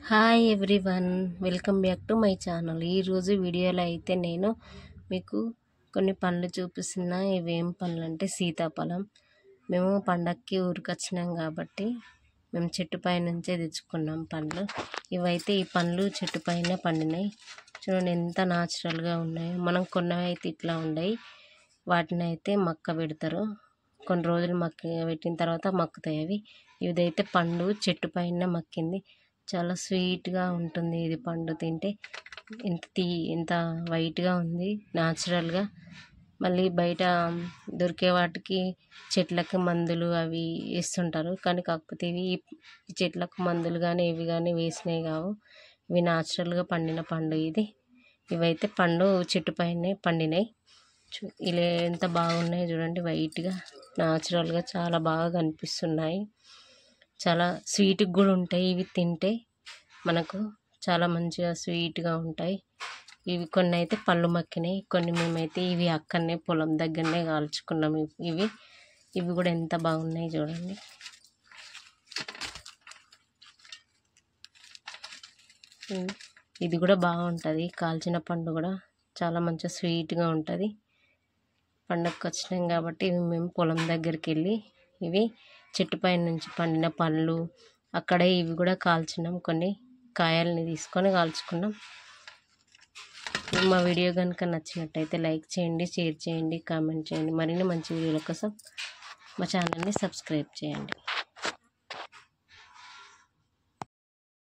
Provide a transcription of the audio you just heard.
hi everyone welcome back to my channel ఈరోజు వీడియోలో అయితే నేను మీకు కొన్ని పండ్లు చూపిస్తున్నా ఇవేం పండ్లు అంటే సీతాఫలం మేము పండక్కి ఊరికి వచ్చినాం కాబట్టి మేము చెట్టు పై నుంచే తెచ్చుకున్నాం పండ్లు ఇవైతే ఈ పండ్లు చెట్టు పైన పండినాయి చూడండి ఎంత న్యాచురల్గా ఉన్నాయో మనం కొన్నవి అయితే ఇట్లా ఉన్నాయి వాటిని అయితే మక్క పెడతారు కొన్ని రోజులు మక్క పెట్టిన తర్వాత మక్కుతాయి అవి ఇదైతే పండు చెట్టు పైన మక్కింది చాలా స్వీట్గా ఉంటుంది ఇది పండు తింటే ఎంత తీ ఎంత వైట్గా ఉంది న్యాచురల్గా మళ్ళీ బయట దొరికే వాటికి చెట్లకు మందులు అవి వేస్తుంటారు కానీ కాకపోతే ఇవి ఈ చెట్లకు మందులు కానీ ఇవి కానీ వేసినవి కావు ఇవి న్యాచురల్గా పండిన పండు ఇది ఇవైతే పండు చెట్టు పైనే పండినాయి చూ ఇలా ఎంత బాగున్నాయి చూడండి వైట్గా న్యాచురల్గా చాలా బాగా కనిపిస్తున్నాయి చాలా స్వీట్గా కూడా ఉంటాయి ఇవి తింటే మనకు చాలా మంచిగా స్వీట్గా ఉంటాయి ఇవి కొన్ని అయితే పళ్ళు మక్కినాయి కొన్ని మేమైతే ఇవి అక్కడనే పొలం దగ్గరనే కాల్చుకున్నాం ఇవి ఇవి ఇవి కూడా ఎంత బాగున్నాయి చూడండి ఉమ్, ఇది కూడా బాగుంటుంది కాల్చిన పండు కూడా చాలా మంచిగా స్వీట్గా ఉంటుంది పండగకి వచ్చినాం కాబట్టి ఇవి మేము పొలం దగ్గరికి వెళ్ళి ఇవి చెట్టు పైన నుంచి పండిన పళ్ళు అక్కడే ఇవి కూడా కాల్చినాం కొన్ని కాయల్ని తీసుకొని కాల్చుకున్నాం మా వీడియో కనుక నచ్చినట్టయితే లైక్ చేయండి షేర్ చేయండి కామెంట్ చేయండి మరిన్ని మంచి వీడియోల కోసం మా ఛానల్ని సబ్స్క్రైబ్ చేయండి